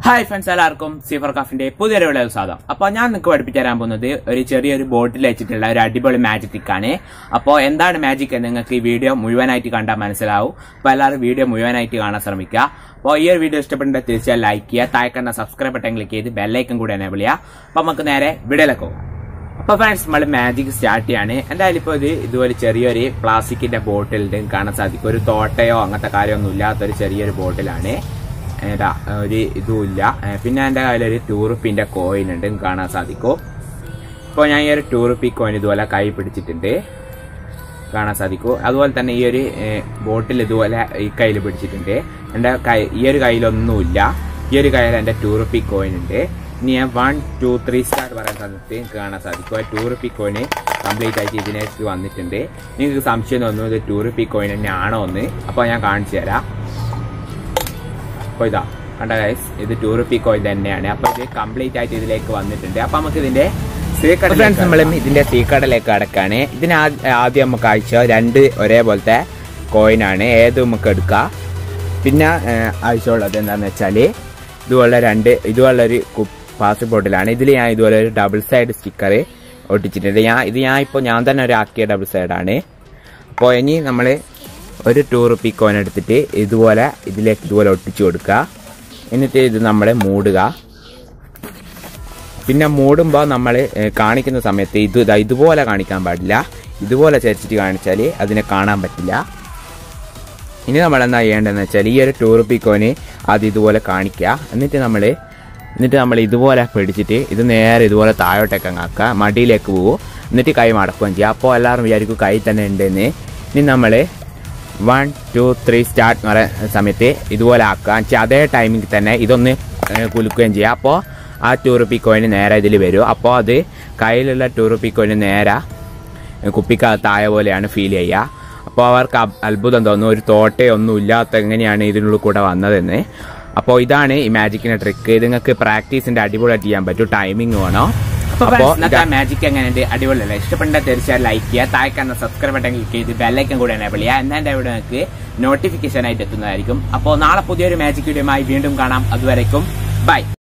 hi friends എല്ലാവർക്കും സീഫർ കാഫിന്റെ പുതിയൊരു video സ്വാഗതം അപ്പോൾ ഞാൻ നിങ്ങൾക്ക് പഠിപ്പിച്ചു തരാൻ പോകുന്നത് ഒരു ചെറിയൊരു ബോട്ടിൽ വെച്ചിട്ടുള്ള ഒരു അടിപൊളി മാജിക് ട്രിക്ക് ആണ് അപ്പോൾ എന്താണ് മാജിക് എന്ന് നിങ്ങൾക്ക് ഈ വീഡിയോ മുഴുവനായിട്ട് കണ്ടാൽ മനസ്സിലാവും അപ്പോൾ എല്ലാവരും വീഡിയോ മുഴുവനായിട്ട് കാണാൻ ശ്രമിക്കുക അപ്പോൾ ഈ ഒരു വീഡിയോ ഇഷ്ടപ്പെട്ടിട്ട് തീർച്ചയായും ലൈക്ക് ചെയ്യുക താഴെ സബ്സ്ക്രൈബ് ബട്ടൺ ക്ലിക്ക് ചെയ്ത് ബെല്ലൈക്കൻ കൂടി എനേബിൾ ചെയ്യുക അപ്പോൾ നമുക്ക് നേരെ വീഡിയോയിലേക്ക് പോകാം അപ്പൊ ഫ്രണ്ട്സ് നമ്മൾ മാജിക് സ്റ്റാർട്ട് ചെയ്യാണ് എന്തായാലും ഇപ്പൊ ഇത് ഇതുപോലെ ചെറിയൊരു പ്ലാസ്റ്റിക്കിന്റെ ബോട്ടിൽ കാണാൻ സാധിക്കും ഒരു തോട്ടയോ അങ്ങനത്തെ കാര്യമൊന്നും ഇല്ലാത്തൊരു ചെറിയൊരു ബോട്ടിലാണ് ഏതാ ഒരു ഇതുമില്ല ഏ, പിന്നെ എന്റെ കയ്യിലൊരു ടൂ റുപ്പിന്റെ കോയിൻ ഉണ്ട് കാണാൻ സാധിക്കും ഇപ്പോൾ ഞാൻ ഈ ഒരു ടൂ റുപ്പി കോയിൻ ഇതുപോലെ കൈ പിടിച്ചിട്ടുണ്ട് കാണാൻ സാധിക്കും അതുപോലെ തന്നെ ഈ ഒരു ബോട്ടിൽ ഇതുപോലെ ഈ കയ്യിൽ പിടിച്ചിട്ടുണ്ട് എൻ്റെ കൈ ഈ ഒരു കയ്യിലൊന്നുമില്ല ഈ ഒരു കയ്യിൽ എൻ്റെ ടൂ റുപ്പി കോയിൻ ഉണ്ട് ഇനി ഞാൻ വൺ ടു ത്രീ സ്റ്റാർ പറയാൻ സമയത്ത് നിങ്ങൾക്ക് കാണാൻ സാധിക്കും ആ ടൂ റുപ്പി കോയിന് കംപ്ലീറ്റ് ആയിട്ട് ഇതിനേക്ക് വന്നിട്ടുണ്ട് നിങ്ങൾക്ക് സംശയം തോന്നുന്നു ഇത് ടൂ റുപ്പി കോയിൻ തന്നെ ആണോ എന്ന് അപ്പോൾ ഞാൻ കാണിച്ചു തരാം അപ്പോൾ ഇതാ കണ്ട ഗൈസ് ഇത് ടൂ റുപ്പി കോയിൻ തന്നെയാണ് അപ്പോൾ ഇത് കംപ്ലീറ്റ് ആയിട്ട് ഇതിലേക്ക് വന്നിട്ടുണ്ട് അപ്പോൾ നമുക്ക് ഇതിന്റെ ഫ്രണ്ട്സ് നമ്മൾ ഇതിന്റെ സീക്കടലേക്ക് അടക്കാണ് ഇതിന് ആ- ആദ്യം നമുക്ക് ആഴ്ച രണ്ട് ഒരേപോലത്തെ കോയിനാണ് ഏത് നമുക്ക് എടുക്കാം പിന്നെ ഏഹ്, ആവശ്യമുള്ളത് എന്താണെന്ന് വെച്ചാൽ ഇതുപോലെ രണ്ട് ഇതുപോലെ ഒരു പാസ്പോർട്ടിലാണ് ഇതിൽ ഞാൻ ഇതുപോലെ ഒരു ഡബിൾ സൈഡ് സ്റ്റിക്കർ ഒട്ടിച്ചിട്ടുണ്ട് ഞാൻ ഇത് ഞാൻ ഇപ്പോൾ ഞാൻ തന്നെ ഒരു ആക്കിയ ഡബിൾ സൈഡാണ് അപ്പോൾ ഇനി നമ്മൾ ഒരു ടൂ റുപ്പി കോയിൻ എടുത്തിട്ട് ഇതുപോലെ ഇതിലേക്ക് ഇതുപോലെ ഒട്ടിച്ചു കൊടുക്കുക എന്നിട്ട് ഇത് നമ്മൾ മൂടുക പിന്നെ മൂടുമ്പോൾ നമ്മൾ കാണിക്കുന്ന സമയത്ത് ഇത് ദാ ഇതുപോലെ കാണിക്കാൻ പാടില്ല ഇതുപോലെ ചരിച്ചിട്ട് കാണിച്ചാൽ അതിനെ കാണാൻ പറ്റില്ല ഇനി നമ്മൾ എന്താ ചെയ്യേണ്ടതെന്ന് വെച്ചാൽ ഈ ഒരു ടൂ റുപ്പി കോയിന് ആദ്യം ഇതുപോലെ കാണിക്കുക എന്നിട്ട് നമ്മൾ എന്നിട്ട് നമ്മൾ ഇതുപോലെ പിടിച്ചിട്ട് ഇത് നേരെ ഇതുപോലെ താഴോട്ടേക്ക് അങ്ങ് ആക്കുക മടിയിലേക്ക് പോകും എന്നിട്ട് കൈ മടക്കുകയും ചെയ്യുക അപ്പോൾ എല്ലാവരും വിചാരിക്കും കൈ തന്നെ ഉണ്ടെന്ന് ഇനി നമ്മൾ വൺ ടു ത്രീ സ്റ്റാർട്ട് എന്ന് പറയുന്ന സമയത്ത് ഇതുപോലെ ആക്കുക എന്നുവെച്ചാൽ അതേ ടൈമിൽ തന്നെ ഇതൊന്ന് ഏഹ്, കുലുക്കുകയും ചെയ്യുക അപ്പോൾ ആ ടൂ റുപ്പി കോയിന് നേരെ ഇതിൽ വരും അപ്പോൾ അത് കയ്യിലുള്ള ടൂ റുപ്പി കോയിന് നേരെ കുപ്പിക്കകത്തായ പോലെയാണ് ഫീൽ ചെയ്യുക അപ്പോൾ അവർക്ക് അബ്- അത്ഭുതം തോന്നും ഒരു തോട്ടയൊന്നും ഇല്ലാത്ത എങ്ങനെയാണ് ഇതിനുള്ളിൽ കൂടെ വന്നതെന്ന് അപ്പോൾ ഇതാണ് ഈ മാജിക്കിന്റെ ട്രിക്ക് ഇത് നിങ്ങൾക്ക് പ്രാക്ടീസിന്റെ അടിപൊളിയായിട്ട് ചെയ്യാൻ പറ്റും ടൈമിംഗ് വേണം അപ്പോൾ ഇന്നത്തെ മാജിക് എങ്ങനെയുണ്ട് അടിപൊളിയല്ല ഇഷ്ടപ്പെട്ട തീർച്ചയായും ലൈക്ക് ചെയ്യുക താഴെ സബ്സ്ക്രൈബ് ബട്ടൺ ക്ലിക്ക് ചെയ്ത് ബെല്ലൈക്കൻ കൂടെ എനേബിൾ ചെയ്യുക എന്നാൽ എൻ്റെ ഇവിടെ നിങ്ങൾക്ക് നോട്ടിഫിക്കേഷൻ ആയിട്ട് എത്തുന്നതായിരിക്കും അപ്പോൾ നാളെ പുതിയൊരു മാജിക് വീഡിയോയുമായി വീണ്ടും കാണാം അതുവരേക്കും ബൈ